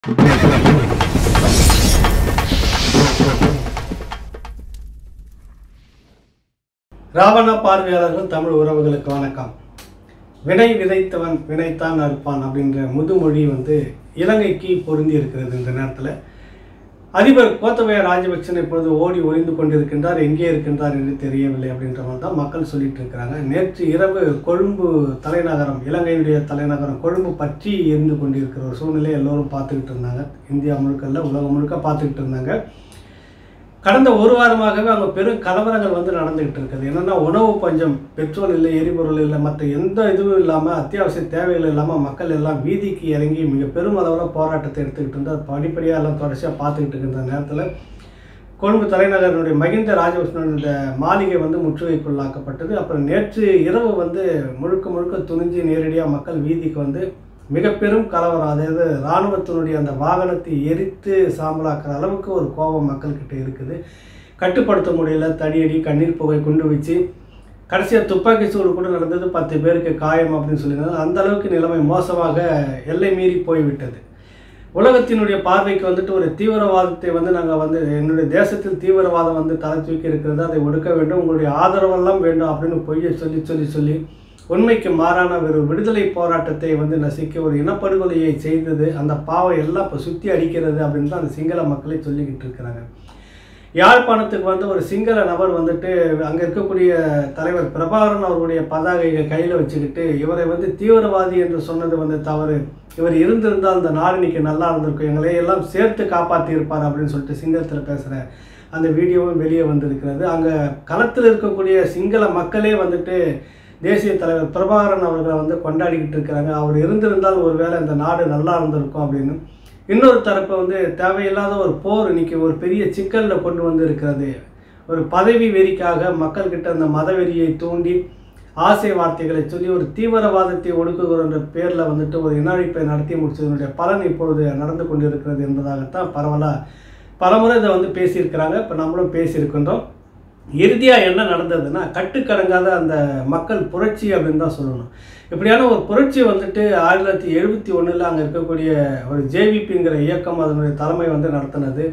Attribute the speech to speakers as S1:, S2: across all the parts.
S1: ராவண பார்வையாளர்கள் தமிழ் உறவுகளுக்கு வணக்கம் வினை விதைத்தவன் வினைத்தான் அறுப்பான் அப்படின்ற முதுமொழி வந்து இலங்கைக்கு பொருந்தி இருக்கிறது இந்த நேரத்தில் அதிபர் கோத்தபய ராஜபக்சன் இப்பொழுது ஓடி ஒளிந்து கொண்டிருக்கின்றார் எங்கே இருக்கின்றார் என்று தெரியவில்லை அப்படின்ற மாதிரி தான் மக்கள் சொல்லிட்டு இருக்கிறாங்க நேற்று இரவு கொழும்பு தலைநகரம் இலங்கையுடைய தலைநகரம் கொழும்பு பற்றி எரிந்து கொண்டிருக்கிற ஒரு சூழ்நிலை எல்லோரும் பார்த்துக்கிட்டு இருந்தாங்க இந்தியா முழுக்க இல்ல உலகம் முழுக்க பார்த்துக்கிட்டு இருந்தாங்க கடந்த ஒரு வாரமாகவே அங்கே பெரும் கலவரங்கள் வந்து நடந்துகிட்டு இருக்குது என்னென்னா உணவு பஞ்சம் பெட்ரோல் இல்லை எரிபொருள் இல்லை மற்ற எந்த இதுவும் இல்லாமல் அத்தியாவசிய தேவைகள் இல்லாமல் மக்கள் எல்லாம் வீதிக்கு இறங்கி மிக பெரும் அளவில் போராட்டத்தை எடுத்துக்கிட்டு இருந்து அது படிப்படியாக எல்லாம் தொடர்ச்சியாக பார்த்துக்கிட்டு இருக்கின்ற நேரத்தில் கொழும்பு தலைநகரினுடைய மகிந்த ராஜபக்சனுடைய இந்த மாளிகை வந்து முற்றுகைக்குள்ளாக்கப்பட்டது அப்புறம் நேற்று இரவு வந்து முழுக்க முழுக்க துணிஞ்சு நேரடியாக மக்கள் வீதிக்கு வந்து மிக பெரும் கலவரம் அதாவது இராணுவத்தினுடைய அந்த வாகனத்தை எரித்து சாம்பலாக்குற அளவுக்கு ஒரு கோபம் மக்கள்கிட்ட இருக்குது கட்டுப்படுத்த முடியல தடியடி கண்ணீர் புகை குண்டு வச்சு கடைசியாக துப்பாக்கி சூடு கூட நடந்தது பத்து பேருக்கு காயம் அப்படின்னு சொல்லியிருந்தாங்க அந்த அளவுக்கு நிலைமை மோசமாக எல்லை மீறி போய்விட்டது உலகத்தினுடைய பார்வைக்கு வந்துட்டு ஒரு தீவிரவாதத்தை வந்து நாங்கள் வந்து என்னுடைய தேசத்தில் தீவிரவாதம் வந்து தலை தூக்கி இருக்கிறது அதை ஒடுக்க வேண்டும் உங்களுடைய ஆதரவெல்லாம் வேண்டும் அப்படின்னு பொய்யை சொல்லி சொல்லி சொல்லி உண்மைக்கு மாறான ஒரு விடுதலை போராட்டத்தை வந்து நசுக்கி ஒரு இனப்படுகொலையை செய்தது அந்த பாவை எல்லாம் இப்போ சுற்றி அடிக்கிறது அப்படின்னு தான் அந்த சிங்கள மக்களை சொல்லிக்கிட்டு இருக்கிறாங்க யாழ்ப்பாணத்துக்கு வந்து ஒரு சிங்கள நபர் வந்துட்டு அங்கே இருக்கக்கூடிய தலைவர் பிரபாகரன் அவருடைய பதாகையை கையில் வச்சுக்கிட்டு இவரை வந்து தீவிரவாதி என்று சொன்னது வந்து தவறு இவர் இருந்திருந்தால் இந்த நாடு இன்னைக்கு நல்லா இருந்திருக்கும் எங்களை எல்லாம் சேர்த்து காப்பாற்றி இருப்பார் அப்படின்னு சொல்லிட்டு சிங்களத்தில் பேசுகிற அந்த வீடியோவும் வெளியே வந்திருக்கிறது அங்கே களத்தில் இருக்கக்கூடிய சிங்கள மக்களே வந்துட்டு தேசிய தலைவர் பிரபாகரன் அவர்களை வந்து கொண்டாடிக்கிட்டு இருக்கிறாங்க அவர் இருந்திருந்தால் ஒருவேளை இந்த நாடு நல்லா இருந்திருக்கும் அப்படின்னு இன்னொரு தரப்பு வந்து தேவையில்லாத ஒரு போர் இன்னைக்கு ஒரு பெரிய சிக்கலில் கொண்டு வந்து இருக்கிறது ஒரு பதவி வெறிக்காக மக்கள்கிட்ட அந்த மதவெறியை தூண்டி ஆசை வார்த்தைகளை சொல்லி ஒரு தீவிரவாதத்தை ஒடுக்குகிற பேரில் வந்துட்டு ஒரு இனஅழிப்பை நடத்தி முடிச்சதனுடைய பலன் இப்பொழுது நடந்து கொண்டிருக்கிறது என்பதாகத்தான் பரவலாக பலமுறை இதை வந்து பேசியிருக்கிறாங்க இப்போ நம்மளும் பேசியிருக்கின்றோம் இறுதியாக என்ன நடந்ததுன்னா கட்டுக்கடங்காத அந்த மக்கள் புரட்சி அப்படின்னு தான் சொல்லணும் இப்படியான ஒரு புரட்சி வந்துட்டு ஆயிரத்தி தொள்ளாயிரத்தி எழுபத்தி ஒன்றில் அங்கே இருக்கக்கூடிய ஒரு ஜேவிபிங்கிற இயக்கம் அதனுடைய தலைமை வந்து நடத்தினது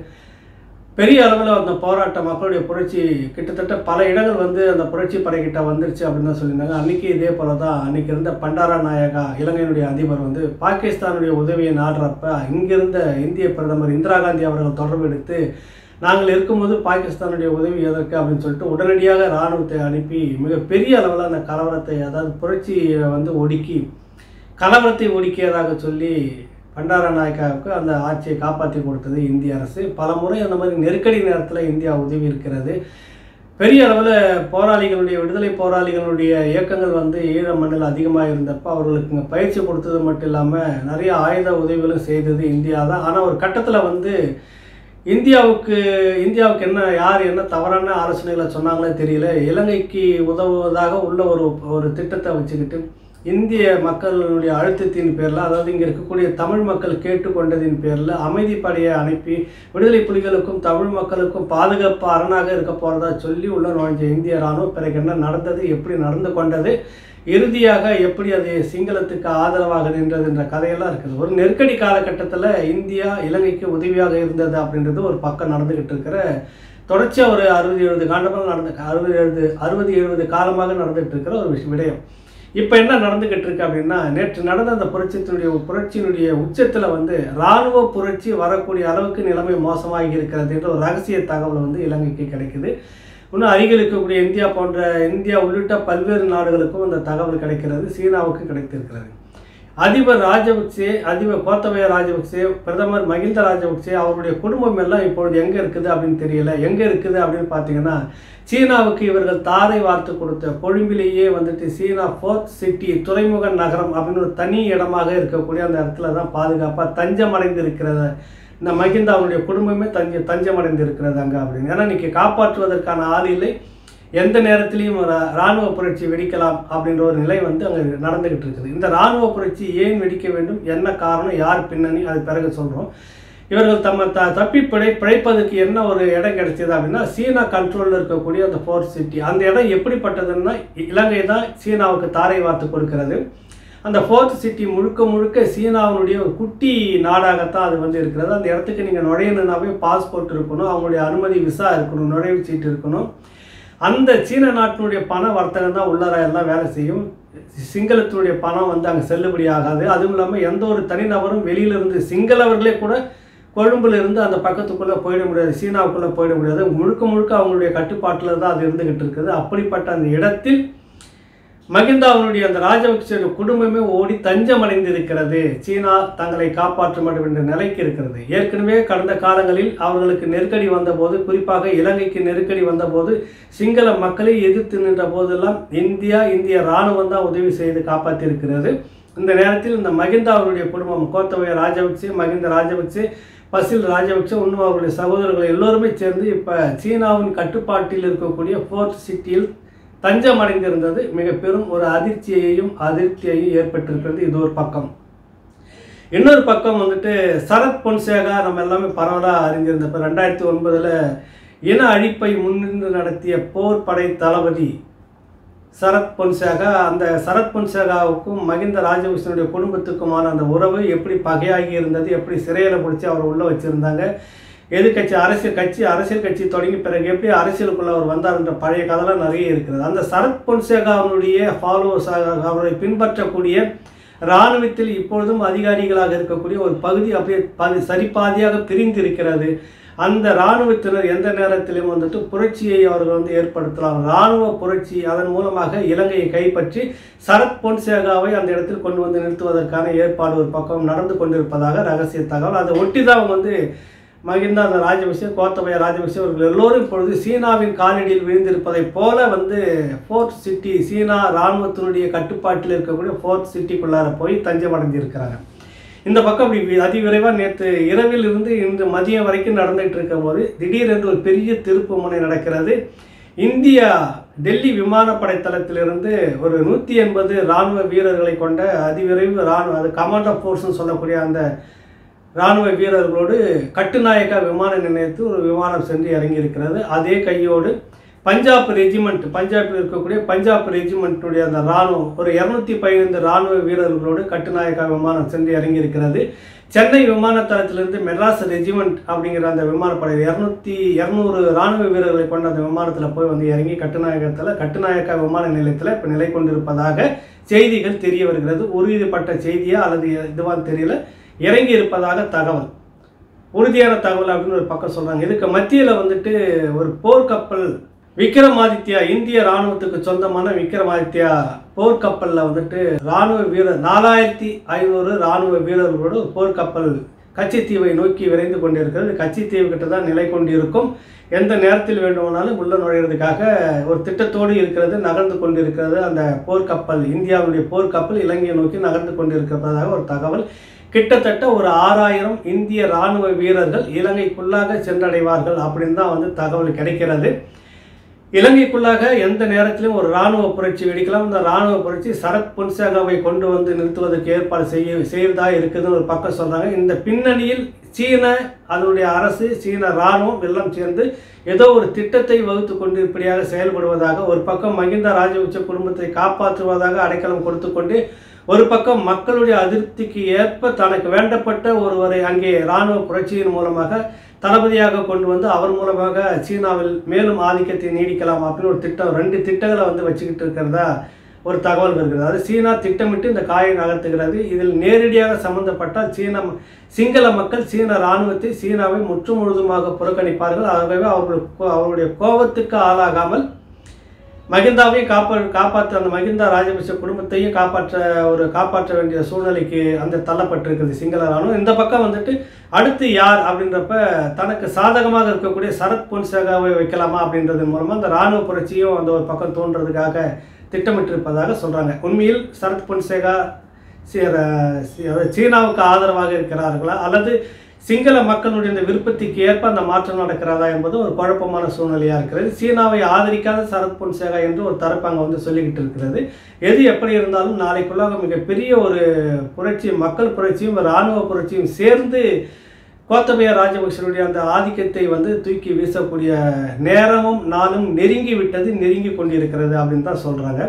S1: பெரிய அளவில் அந்த போராட்டம் மக்களுடைய புரட்சி கிட்டத்தட்ட பல இடங்கள் வந்து அந்த புரட்சி படைக்கிட்ட வந்துருச்சு அப்படின்னு தான் சொல்லியிருந்தாங்க அன்றைக்கி இதே போல தான் அன்றைக்கி இருந்த பண்டாரா நாயகா இலங்கையினுடைய அதிபர் வந்து பாகிஸ்தானுடைய உதவியை நாடுறப்ப இங்கிருந்த இந்திய பிரதமர் இந்திரா காந்தி அவர்கள் தொடர்பு எடுத்து நாங்கள் இருக்கும்போது பாகிஸ்தானுடைய உதவி எதற்கு அப்படின்னு சொல்லிட்டு உடனடியாக இராணுவத்தை அனுப்பி மிகப்பெரிய அளவில் அந்த கலவரத்தை அதாவது புரட்சியை வந்து ஒடுக்கி கலவரத்தை ஒடுக்கியதாக சொல்லி பண்டார நாயக்காவுக்கு அந்த ஆட்சியை காப்பாற்றி கொடுத்தது இந்திய அரசு பல முறை அந்த மாதிரி நெருக்கடி நேரத்தில் இந்தியா உதவி இருக்கிறது பெரிய அளவில் போராளிகளுடைய விடுதலை போராளிகளுடைய இயக்கங்கள் வந்து ஈழ மண்ணில் அதிகமாக இருந்தப்போ அவர்களுக்கு இங்கே பயிற்சி கொடுத்தது மட்டும் இல்லாமல் நிறைய ஆயுத உதவிகளும் செய்தது இந்தியா தான் ஆனால் ஒரு கட்டத்தில் வந்து இந்தியாவுக்கு இந்தியாவுக்கு என்ன யார் என்ன தவறான ஆலோசனைகளை சொன்னாங்களே தெரியல இலங்கைக்கு உதவுவதாக உள்ள ஒரு ஒரு திட்டத்தை வச்சுக்கிட்டு இந்திய மக்களுடைய அழுத்தத்தின் பேரில் அதாவது இங்கே இருக்கக்கூடிய தமிழ் மக்கள் கேட்டுக்கொண்டதின் பேரில் அமைதிப்படையை அனுப்பி விடுதலை புலிகளுக்கும் தமிழ் மக்களுக்கும் பாதுகாப்பு அரணாக இருக்க போகிறதா சொல்லி உள்ள நுழைஞ்ச இந்திய ராணுவம் பிறகு என்ன நடந்தது எப்படி நடந்து கொண்டது இறுதியாக எப்படி அது சிங்களத்துக்கு ஆதரவாக நின்றது என்ற கதையெல்லாம் இருக்குது ஒரு நெருக்கடி காலகட்டத்தில் இந்தியா இலங்கைக்கு உதவியாக இருந்தது அப்படின்றது ஒரு பக்கம் நடந்துக்கிட்டு இருக்கிற தொடர்ச்சியாக ஒரு அறுபது எழுபது காண்டமாக நடந்து அறுபது எழுபது அறுபது எழுபது காலமாக நடந்துகிட்டு இருக்கிற ஒரு விஷயம் விடயம் இப்போ என்ன நடந்துக்கிட்டு இருக்கு அப்படின்னா நேற்று நடந்த அந்த புரட்சியினுடைய புரட்சியினுடைய உச்சத்தில் வந்து இராணுவ புரட்சி வரக்கூடிய அளவுக்கு நிலைமை மோசமாகி இருக்கிறது என்ற ஒரு ரகசிய தகவல் வந்து இலங்கைக்கு கிடைக்குது இன்னும் அருகில் இருக்கக்கூடிய இந்தியா போன்ற இந்தியா உள்ளிட்ட பல்வேறு நாடுகளுக்கும் இந்த தகவல் கிடைக்கிறது சீனாவுக்கு கிடைத்திருக்கிறது அதிபர் ராஜபக்சே அதிபர் கோத்தபய ராஜபக்சே பிரதமர் மகிந்த ராஜபக்சே அவருடைய குடும்பம் எல்லாம் இப்பொழுது எங்கே இருக்குது அப்படின்னு தெரியல எங்கே இருக்குது அப்படின்னு பார்த்தீங்கன்னா சீனாவுக்கு இவர்கள் தாரை வார்த்து கொடுத்த கொழும்பிலேயே வந்துட்டு சீனா ஃபோர்த் சிட்டி துறைமுக நகரம் அப்படின்னு ஒரு தனி இடமாக இருக்கக்கூடிய அந்த இடத்துல தான் பாதுகாப்பாக தஞ்சம் அடைந்து இருக்கிறத இந்த மகிந்த அவனுடைய குடும்பமே தஞ்ச தஞ்சமடைந்து இருக்கிறது அங்கே அப்படின்னு ஏன்னா இன்னைக்கு காப்பாற்றுவதற்கான ஆள் இல்லை எந்த நேரத்திலையும் ஒரு இராணுவ புரட்சி வெடிக்கலாம் அப்படின்ற ஒரு நிலை வந்து அங்கே நடந்துகிட்டு இருக்குது இந்த இராணுவ புரட்சி ஏன் வெடிக்க வேண்டும் என்ன காரணம் யார் பின்னணி அது பிறகு சொல்கிறோம் இவர்கள் தம்ம த தப்பி பிழை பிழைப்பதற்கு என்ன ஒரு இடம் கிடைச்சது அப்படின்னா சீனா கண்ட்ரோலில் இருக்கக்கூடிய அந்த ஃபோர்ட் சிட்டி அந்த இடம் எப்படிப்பட்டதுன்னா இலங்கை தான் சீனாவுக்கு தாரை வார்த்து கொடுக்கிறது அந்த ஃபோர்த் சிட்டி முழுக்க முழுக்க சீனாவினுடைய ஒரு குட்டி நாடாகத்தான் அது வந்து இருக்கிறது அந்த இடத்துக்கு நீங்கள் நுழையணுன்னாவே பாஸ்போர்ட் இருக்கணும் அவங்களுடைய அனுமதி விசா இருக்கணும் நுழைவு சீட்டு இருக்கணும் அந்த சீன நாட்டினுடைய பண வர்த்தகம் தான் உள்ளார எல்லாம் வேலை செய்யும் சிங்களத்தினுடைய பணம் வந்து அங்கே செல்லுபடி ஆகாது அதுவும் இல்லாமல் எந்த ஒரு தனிநபரும் வெளியிலிருந்து சிங்களவர்களே கூட கொழும்புல இருந்து அந்த பக்கத்துக்குள்ளே போயிட முடியாது சீனாவுக்குள்ளே போயிட முடியாது முழுக்க முழுக்க அவங்களுடைய கட்டுப்பாட்டில் தான் அது இருந்துகிட்டு இருக்குது அப்படிப்பட்ட அந்த இடத்தில் மகிந்தாவுடைய அந்த ராஜபக்ச குடும்பமே ஓடி தஞ்சம் அடைந்திருக்கிறது சீனா தங்களை காப்பாற்ற வேண்டும் என்ற நிலைக்கு இருக்கிறது ஏற்கனவே கடந்த காலங்களில் அவர்களுக்கு நெருக்கடி வந்தபோது குறிப்பாக இலங்கைக்கு நெருக்கடி வந்தபோது சிங்கள மக்களை எதிர்த்து நின்ற போதெல்லாம் இந்தியா இந்திய இராணுவம் தான் உதவி செய்து காப்பாற்றியிருக்கிறது இந்த நேரத்தில் இந்த மகிந்தா அவருடைய குடும்பம் கோத்தபய ராஜபக்சே மகிந்த ராஜபக்சே பசில் ராஜபக்சே இன்னும் அவருடைய சகோதரர்கள் எல்லோருமே சேர்ந்து இப்போ சீனாவின் கட்டுப்பாட்டில் இருக்கக்கூடிய ஃபோர்ட் சிட்டியில் தஞ்சம் அடைந்திருந்தது மிக பெரும் ஒரு அதிர்ச்சியையும் அதிருப்தியையும் ஏற்பட்டிருக்கிறது இது ஒரு பக்கம் இன்னொரு பக்கம் வந்துட்டு சரத் பொன்சேகா நம்ம எல்லாமே பரவலாக அறிஞ்சிருந்தப்ப ரெண்டாயிரத்தி ஒன்பதில் இன அழிப்பை முன்னின்று நடத்திய போர் படை தளபதி சரத் பொன்சேகா அந்த சரத் பொன்சேகாவுக்கும் மகிந்த ராஜபக்சனுடைய குடும்பத்துக்குமான அந்த உறவு எப்படி பகையாகி இருந்தது எப்படி சிறையில் பிடிச்சி அவர் உள்ளே வச்சுருந்தாங்க எதிர்கட்சி அரசியல் கட்சி அரசியல் கட்சி தொடங்கி பிறகு எப்படி அரசியலுக்குள்ள அவர் வந்தார்ன்ற பழைய கதைலாம் நிறைய இருக்கிறது அந்த சரத் பொன்சேகாவினுடைய ஃபாலோவர்ஸ் அவரை பின்பற்றக்கூடிய இராணுவத்தில் இப்பொழுதும் அதிகாரிகளாக இருக்கக்கூடிய ஒரு பகுதி அப்படியே பாதி சரிபாதியாக பிரிந்து இருக்கிறது அந்த இராணுவத்தினர் எந்த நேரத்திலும் வந்துட்டு புரட்சியை அவர்கள் வந்து ஏற்படுத்தலாம் இராணுவ புரட்சி அதன் மூலமாக இலங்கையை கைப்பற்றி சரத் பொன்சேகாவை அந்த இடத்தில் கொண்டு வந்து நிறுத்துவதற்கான ஏற்பாடு ஒரு பக்கம் நடந்து கொண்டிருப்பதாக ரகசிய தகவல் அதை ஒட்டி தான் அவங்க வந்து மகிந்தா அந்த ராஜபக்சே கோத்தபய ராஜபக்சே அவர்கள் எல்லோரும் இப்பொழுது சீனாவின் காலடியில் விழுந்திருப்பதைப் போல வந்து ஃபோர்ட் சிட்டி சீனா இராணுவத்தினுடைய கட்டுப்பாட்டில் இருக்கக்கூடிய ஃபோர்ட் சிட்டிக்குள்ளார போய் தஞ்சம் அடைஞ்சிருக்கிறாங்க இந்த பக்கம் அப்படி அதிவிரைவாக நேற்று இரவில் இருந்து இன்று மதியம் வரைக்கும் நடந்துகிட்டு இருக்கும் போது திடீரென்று ஒரு பெரிய திருப்பு முனை நடக்கிறது இந்தியா டெல்லி விமானப்படை தளத்திலிருந்து ஒரு நூற்றி எண்பது இராணுவ வீரர்களை கொண்ட அதிவிரைவு இராணுவ அது கமாண்ட் ஆஃப் ஃபோர்ஸ்னு சொல்லக்கூடிய அந்த இராணுவ வீரர்களோடு கட்டுநாயக்கா விமான நிலையத்தில் ஒரு விமானம் சென்று இறங்கி இருக்கிறது அதே கையோடு பஞ்சாப் ரெஜிமெண்ட் பஞ்சாபில் இருக்கக்கூடிய பஞ்சாப் ரெஜிமெண்ட்டுடைய அந்த இராணுவம் ஒரு இரநூத்தி பதினைந்து இராணுவ வீரர்களோடு கட்டுநாயக்கா விமானம் சென்று இறங்கி இருக்கிறது சென்னை விமானத்தளத்திலிருந்து மெட்ராஸ் ரெஜிமெண்ட் அப்படிங்கிற அந்த விமானப்படை இரநூத்தி இரநூறு இராணுவ வீரர்களை கொண்ட அந்த விமானத்தில் போய் வந்து இறங்கி கட்டுநாயகத்தில் கட்டுநாயக்கா விமான நிலையத்தில் இப்போ நிலை கொண்டிருப்பதாக செய்திகள் தெரிய வருகிறது உறுதிப்பட்ட செய்தியா அல்லது இதுவான்னு தெரியல இறங்கி இருப்பதாக தகவல் உறுதியான தகவல் அப்படின்னு ஒரு பக்கம் சொல்கிறாங்க இதுக்கு மத்தியில் வந்துட்டு ஒரு போர்க்கப்பல் விக்ரமாதித்யா இந்திய ராணுவத்துக்கு சொந்தமான விக்ரமாதித்யா போர்க்கப்பலில் வந்துட்டு ராணுவ வீரர் நாலாயிரத்தி ஐநூறு ராணுவ வீரர்களோடு ஒரு போர்க்கப்பல் கச்சித்தீவை நோக்கி விரைந்து கொண்டிருக்கிறது கச்சித்தீவு கிட்ட தான் நிலை கொண்டிருக்கும் எந்த நேரத்தில் வேண்டுமானாலும் உள்ள நுழையிறதுக்காக ஒரு திட்டத்தோடு இருக்கிறது நகர்ந்து கொண்டிருக்கிறது அந்த போர்க்கப்பல் இந்தியாவுடைய போர்க்கப்பல் இலங்கையை நோக்கி நகர்ந்து கொண்டிருக்கிறதாக ஒரு தகவல் கிட்டத்தட்ட ஒரு ஆறாயிரம் இந்திய ராணுவ வீரர்கள் இலங்கைக்குள்ளாக சென்றடைவார்கள் அப்படின்னு தான் வந்து தகவல் கிடைக்கிறது இலங்கைக்குள்ளாக எந்த நேரத்திலும் ஒரு இராணுவ புரட்சி வெடிக்கலாம் இந்த இராணுவ புரட்சி சரத் பொன்சேகாவை கொண்டு வந்து நிறுத்துவதற்கு ஏற்பாடு செய்ய செய்யறதா இருக்குதுன்னு ஒரு பக்கம் சொல்றாங்க இந்த பின்னணியில் சீன அதனுடைய அரசு சீன இராணுவம் எல்லாம் சேர்ந்து ஏதோ ஒரு திட்டத்தை வகுத்து கொண்டு இப்படியாக செயல்படுவதாக ஒரு பக்கம் மகிந்த ராஜபக்ச குடும்பத்தை காப்பாற்றுவதாக அடைக்கலம் கொடுத்து கொண்டு ஒரு பக்கம் மக்களுடைய அதிருப்திக்கு ஏற்ப தனக்கு வேண்டப்பட்ட ஒருவரை அங்கே இராணுவ புரட்சியின் மூலமாக தளபதியாக கொண்டு வந்து அவர் மூலமாக சீனாவில் மேலும் ஆதிக்கத்தை நீடிக்கலாம் அப்படின்னு ஒரு திட்டம் ரெண்டு திட்டங்களை வந்து வச்சுக்கிட்டு இருக்கிறதா ஒரு தகவல் வருகிறது அது சீனா திட்டமிட்டு இந்த காயை நகர்த்துகிறது இதில் நேரடியாக சம்பந்தப்பட்டால் சீன சிங்கள மக்கள் சீன இராணுவத்தை சீனாவை முற்று முழுதுமாக புறக்கணிப்பார்கள் ஆகவே அவர்கள் அவருடைய கோபத்துக்கு ஆளாகாமல் மகிந்தாவையும் காப்பா காப்பாற்ற அந்த மகிந்தா ராஜபக்ச குடும்பத்தையும் காப்பாற்ற ஒரு காப்பாற்ற வேண்டிய சூழ்நிலைக்கு அந்த தள்ளப்பட்டிருக்கிறது சிங்கள ராணுவம் இந்த பக்கம் வந்துட்டு அடுத்து யார் அப்படின்றப்ப தனக்கு சாதகமாக இருக்கக்கூடிய சரத் பொன்சேகாவை வைக்கலாமா அப்படின்றது மூலமாக அந்த ராணுவ புரட்சியும் அந்த ஒரு பக்கம் தோன்றதுக்காக திட்டமிட்டிருப்பதாக சொல்கிறாங்க உண்மையில் சரத் பொன்சேகா சீனாவுக்கு ஆதரவாக இருக்கிறார்களா அல்லது சிங்கள மக்களுடைய இந்த விருப்பத்துக்கு ஏற்ப அந்த மாற்றம் நடக்கிறதா என்பது ஒரு குழப்பமான சூழ்நிலையாக இருக்கிறது சீனாவை ஆதரிக்காத சரத் பொன்சேகா என்று ஒரு தரப்பு அங்கே வந்து சொல்லிக்கிட்டு இருக்கிறது எது எப்படி இருந்தாலும் நாளைக்குள்ளாக மிகப்பெரிய ஒரு புரட்சி மக்கள் புரட்சியும் இராணுவ புரட்சியும் சேர்ந்து கோத்தபய ராஜபக்சனுடைய அந்த ஆதிக்கத்தை வந்து தூக்கி வீசக்கூடிய நேரமும் நாளும் நெருங்கி விட்டது நெருங்கி கொண்டிருக்கிறது அப்படின்னு தான் சொல்கிறாங்க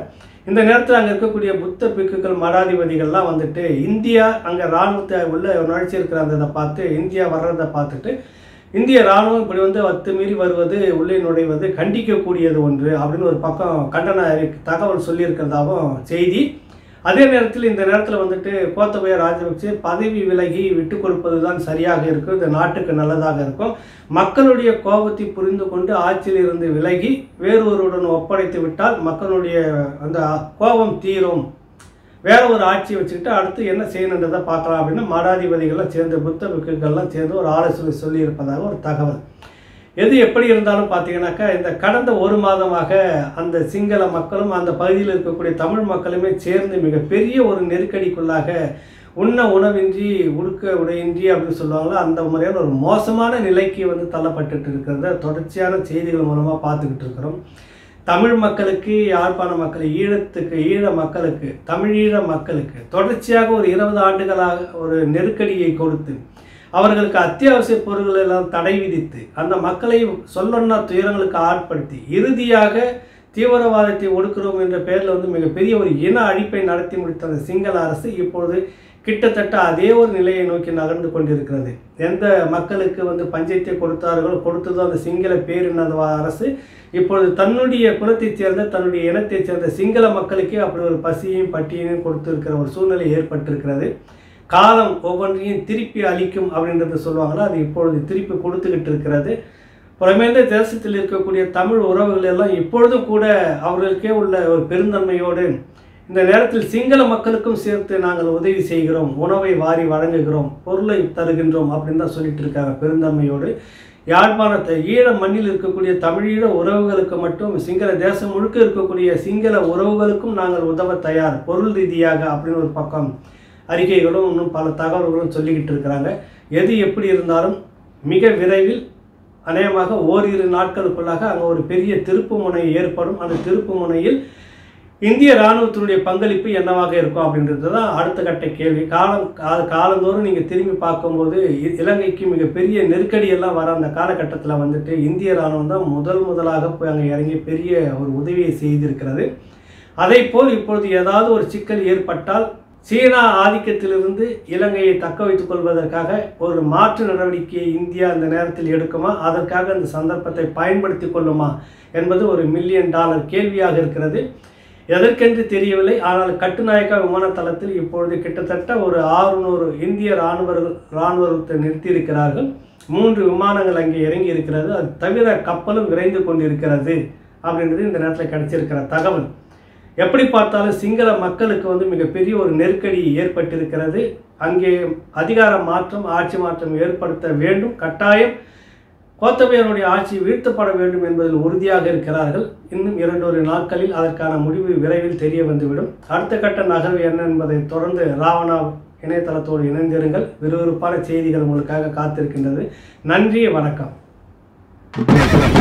S1: இந்த நேரத்தில் அங்கே இருக்கக்கூடிய புத்த பிக்குகள் மடாதிபதிகள்லாம் வந்துட்டு இந்தியா அங்கே இராணுவத்தை உள்ள நுழைச்சிருக்கிற அந்த இதை பார்த்து இந்தியா வர்றதை பார்த்துட்டு இந்திய இராணுவம் இப்படி வந்து அத்துமீறி வருவது உள்ளே நுழைவது கண்டிக்கக்கூடியது ஒன்று அப்படின்னு ஒரு பக்கம் கண்டன அறிக்கை- தகவல் சொல்லியிருக்கிறதாவும் செய்தி அதே நேரத்தில் இந்த நேரத்தில் வந்துட்டு கோத்தபய ராஜபக்சே பதவி விலகி விட்டு கொடுப்பது தான் சரியாக இருக்கும் இந்த நாட்டுக்கு நல்லதாக இருக்கும் மக்களுடைய கோபத்தை புரிந்து கொண்டு ஆட்சியில் இருந்து விலகி வேறொருவருடன் ஒப்படைத்து விட்டால் மக்களுடைய அந்த கோபம் தீரும் வேற ஒரு ஆட்சியை வச்சுக்கிட்டு அடுத்து என்ன செய்யணுன்றதை பார்க்கலாம் அப்படின்னு மடாதிபதிகள்லாம் சேர்ந்து புத்த பிக்குகள்லாம் சேர்ந்து ஒரு ஆலோசனை சொல்லியிருப்பதாக ஒரு தகவல் எது எப்படி இருந்தாலும் பார்த்தீங்கன்னாக்கா இந்த கடந்த ஒரு மாதமாக அந்த சிங்கள மக்களும் அந்த பகுதியில் இருக்கக்கூடிய தமிழ் மக்களுமே சேர்ந்து மிகப்பெரிய ஒரு நெருக்கடிக்குள்ளாக உண்ண உணவின்றி உடுக்க உடையின்றி அப்படின்னு சொல்லுவாங்களா அந்த மாதிரியான ஒரு மோசமான நிலைக்கு வந்து தள்ளப்பட்டுட்டு இருக்கிறத தொடர்ச்சியான செய்திகள் மூலமாக பார்த்துக்கிட்டு இருக்கிறோம் தமிழ் மக்களுக்கு யாழ்ப்பாண மக்கள் ஈழத்துக்கு ஈழ மக்களுக்கு தமிழீழ மக்களுக்கு தொடர்ச்சியாக ஒரு இருபது ஆண்டுகளாக ஒரு நெருக்கடியை கொடுத்து அவர்களுக்கு அத்தியாவசிய பொருட்கள் எல்லாம் தடை விதித்து அந்த மக்களை சொல்லொன்னா துயரங்களுக்கு ஆட்படுத்தி இறுதியாக தீவிரவாதத்தை ஒடுக்கிறோம் என்ற பெயரில் வந்து மிகப்பெரிய ஒரு இன அழிப்பை நடத்தி முடித்த அந்த சிங்கள அரசு இப்பொழுது கிட்டத்தட்ட அதே ஒரு நிலையை நோக்கி நகர்ந்து கொண்டிருக்கிறது எந்த மக்களுக்கு வந்து பஞ்சத்தை கொடுத்தார்களோ கொடுத்ததோ அந்த சிங்கள பேரினத அரசு இப்பொழுது தன்னுடைய குலத்தைச் சேர்ந்த தன்னுடைய இனத்தைச் சேர்ந்த சிங்கள மக்களுக்கே அப்படி ஒரு பசியையும் பட்டியலையும் கொடுத்திருக்கிற ஒரு சூழ்நிலை ஏற்பட்டிருக்கிறது காலம் ஒவ்வொன்றையும் திருப்பி அளிக்கும் அப்படின்றத சொல்லுவாங்களா அது இப்பொழுது திருப்பி கொடுத்துக்கிட்டு இருக்கிறது புறமேந்த தேசத்தில் இருக்கக்கூடிய தமிழ் உறவுகள் எல்லாம் இப்பொழுதும் கூட அவர்களுக்கே உள்ள ஒரு பெருந்தன்மையோடு இந்த நேரத்தில் சிங்கள மக்களுக்கும் சேர்த்து நாங்கள் உதவி செய்கிறோம் உணவை வாரி வழங்குகிறோம் பொருளை தருகின்றோம் அப்படின்னு தான் சொல்லிட்டு இருக்காங்க பெருந்தன்மையோடு யாழ்ப்பாணத்தை ஈழ மண்ணில் இருக்கக்கூடிய தமிழீழ உறவுகளுக்கு மட்டும் சிங்கள தேசம் முழுக்க இருக்கக்கூடிய சிங்கள உறவுகளுக்கும் நாங்கள் உதவ தயார் பொருள் ரீதியாக அப்படின்னு ஒரு பக்கம் அறிக்கைகளும் இன்னும் பல தகவல்களும் சொல்லிக்கிட்டு இருக்கிறாங்க எது எப்படி இருந்தாலும் மிக விரைவில் அநேகமாக ஓரிரு நாட்களுக்குள்ளாக அங்கே ஒரு பெரிய திருப்பு முனை ஏற்படும் அந்த திருப்பு முனையில் இந்திய இராணுவத்தினுடைய பங்களிப்பு என்னவாக இருக்கும் அப்படின்றது தான் அடுத்த கட்ட கேள்வி காலம் கா- காலந்தோறும் நீங்கள் திரும்பி பார்க்கும்போது இ- இலங்கைக்கு மிகப்பெரிய நெருக்கடி எல்லாம் வர அந்த காலகட்டத்தில் வந்துட்டு இந்திய இராணுவம் தான் முதல் முதலாக போய் அங்கே இறங்கி பெரிய ஒரு உதவியை செய்திருக்கிறது அதை போல் இப்பொழுது ஏதாவது ஒரு சிக்கல் ஏற்பட்டால் சீனா ஆதிக்கத்திலிருந்து இலங்கையை தக்க வைத்துக் கொள்வதற்காக ஒரு மாற்று நடவடிக்கையை இந்தியா அந்த நேரத்தில் எடுக்குமா அதற்காக அந்த சந்தர்ப்பத்தை பயன்படுத்தி கொள்ளுமா என்பது ஒரு மில்லியன் டாலர் கேள்வியாக இருக்கிறது எதற்கென்று தெரியவில்லை ஆனால் கட்டுநாயக்கா விமான தளத்தில் இப்பொழுது கிட்டத்தட்ட ஒரு ஆறுநூறு இந்திய இராணுவர்கள் இராணுவத்தை நிறுத்தியிருக்கிறார்கள் மூன்று விமானங்கள் அங்கே இறங்கி இருக்கிறது அது தவிர கப்பலும் விரைந்து கொண்டிருக்கிறது அப்படின்றது இந்த நேரத்தில் கிடைச்சிருக்கிற தகவல் எப்படி பார்த்தாலும் சிங்கள மக்களுக்கு வந்து மிகப்பெரிய ஒரு நெருக்கடி ஏற்பட்டிருக்கிறது அங்கே அதிகார மாற்றம் ஆட்சி மாற்றம் ஏற்படுத்த வேண்டும் கட்டாயம் கோத்தபயனுடைய ஆட்சி வீழ்த்தப்பட வேண்டும் என்பதில் உறுதியாக இருக்கிறார்கள் இன்னும் இரண்டொரு நாட்களில் அதற்கான முடிவு விரைவில் தெரிய வந்துவிடும் அடுத்த கட்ட நகர்வு என்ன என்பதை தொடர்ந்து ராவணா இணையதளத்தோடு இணைந்திருங்கள் விறுவிறுப்பான செய்திகள் உங்களுக்காக காத்திருக்கின்றது நன்றி வணக்கம்